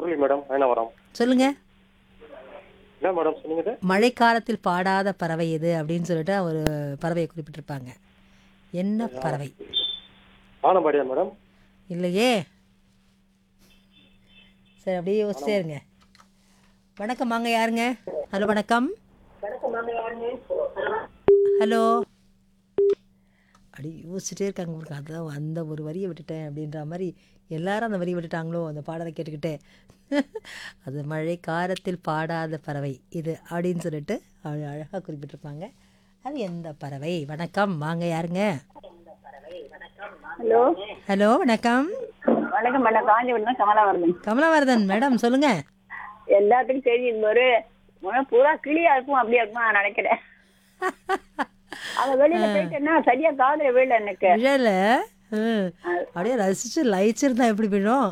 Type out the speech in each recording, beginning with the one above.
Murali madam Ayanavaram சொல்லுங்க என்ன madam சொன்னீங்க இது? மழைக்காலத்தில் பாடாத பறவை எது அப்படின்னு சொல்லிட்டு ஒரு பறவையை குறிப்பிட்டிருப்பாங்க என்ன பறவை வானம்பாடியா மேடம் இல்லையே சரி அப்படியே யோசிச்சே இருங்க வணக்கம் வாங்க யாருங்க ஹலோ வணக்கம் ஹலோ அப்படி யோசிச்சுட்டே இருக்காங்க உங்களுக்கு அதான் அந்த ஒரு வரியை விட்டுட்டேன் அப்படின்ற மாதிரி எல்லாரும் அந்த வரியை விட்டுட்டாங்களோ அந்த பாடலை கேட்டுக்கிட்டே அது மழை காரத்தில் பாடாத பறவை இது அப்படின்னு சொல்லிட்டு அழகாக குறிப்பிட்டிருப்பாங்க அது எந்த பறவை வணக்கம் வாங்க யாருங்க ஹலோ ஹலோ வணக்கம் வணக்கம் மேடம் காஞ்சிபுரம் தான் கமலாவரதன் கமலவர்தன் மேடம் சொல்லுங்க எல்லாத்துக்கும் தெரியும் ஒரு முன்ன பூரா கிளியா இருக்கும் அப்படியே இருக்கும் நான் நினைக்கிறேன் அவ வெளியில போயிட்டேன்னா சரியா காதுல விழல எனக்கு விழல ம். அப்படியே ரசிச்சு லயிச்சிருந்தா எப்படி போயிடும்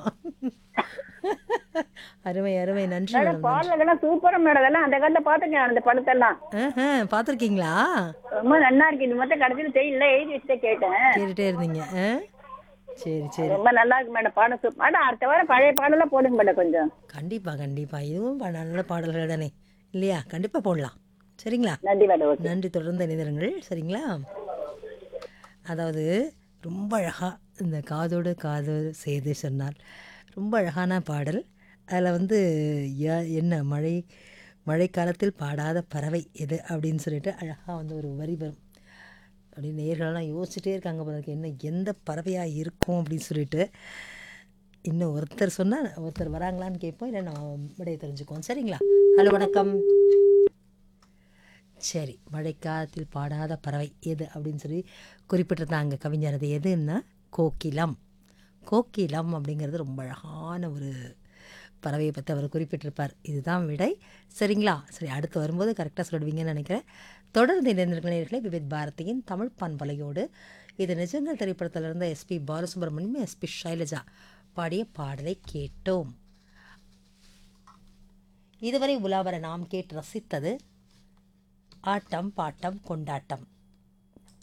அருமை அருமை நன்றி மேடம் மேடம் பாடல்கள்லாம் சூப்பரா மேடம் அதெல்லாம் அந்த காலத்துல பாத்துருக்கேன் அந்த படத்தெல்லாம் ஆஹா, பார்த்திருக்கீங்களா ரொம்ப நல்லா இருக்கு இது மட்டும் கடைசியில தெரியல எழுதி வச்சுட்டு கேட்டேன் கேட்டுட்டே இருந்தீங்க ஆ? சரி சரி ரொம்ப நல்லா இருக்கு மேடம் பாடம் சூப்பர் மேடம் அடுத்த வாரம் பழைய பாடலாம் போடுங்க மேடம் கொஞ்சம் கண்டிப்பா கண்டிப்பா இதுவும் ப- நல்ல பாடல்கள் தானே இல்லையா கண்டிப்பா போடலாம் சரிங்களா நன்றி மேடம் ஓகே நன்றி தொடர்ந்து இணைந்திருங்கள் சரிங்களா அதாவது ரொம்ப அழகாக இந்த காதோடு காது செய்து சொன்னால் ரொம்ப அழகான பாடல் அதில் வந்து ய- என்ன மழை மழைக்காலத்தில் பாடாத பறவை எது அப்படின்னு சொல்லிட்டு அழகாக வந்து ஒரு வரி வரும் அப்படின்னு நேர்களெல்லாம் யோசிச்சுட்டே இருக்காங்க போல இருக்கு என்ன எந்த பறவையாக இருக்கும் அப்படின்னு சொல்லிட்டு இன்னும் ஒருத்தர் சொன்னால் ஒருத்தர் வராங்களான்னு கேட்போம் இல்லை நான் விடைய தெரிஞ்சுக்குவோம் சரிங்களா ஹலோ வணக்கம் சரி மழைக்காலத்தில் பாடாத பறவை எது அப்படின்னு சொல்லி குறிப்பிட்டிருந்தாங்க கவிஞர் அது எதுன்னா கோகிலம் கோகிலம் அப்படிங்கிறது ரொம்ப அழகான ஒரு பறவையை பற்றி அவர் குறிப்பிட்டிருப்பார் இதுதான் விடை சரிங்களா சரி அடுத்து வரும்போது கரெக்டாக சொல்லுவீங்கன்னு நினைக்கிறேன் தொடர்ந்து இணைந்திருக்கிறீர்களே விவித் பாரதியின் தமிழ் பண்பலையோடு இது நிஜங்கள் திரைப்படத்திலிருந்த எஸ்பி பாலசுப்ரமணியம் எஸ்பி ஷைலஜா பாடிய பாடலை கேட்டோம் இதுவரை உலாவர நாம் கேட்டு ரசித்தது ஆட்டம் பாட்டம் கொண்டாட்டம்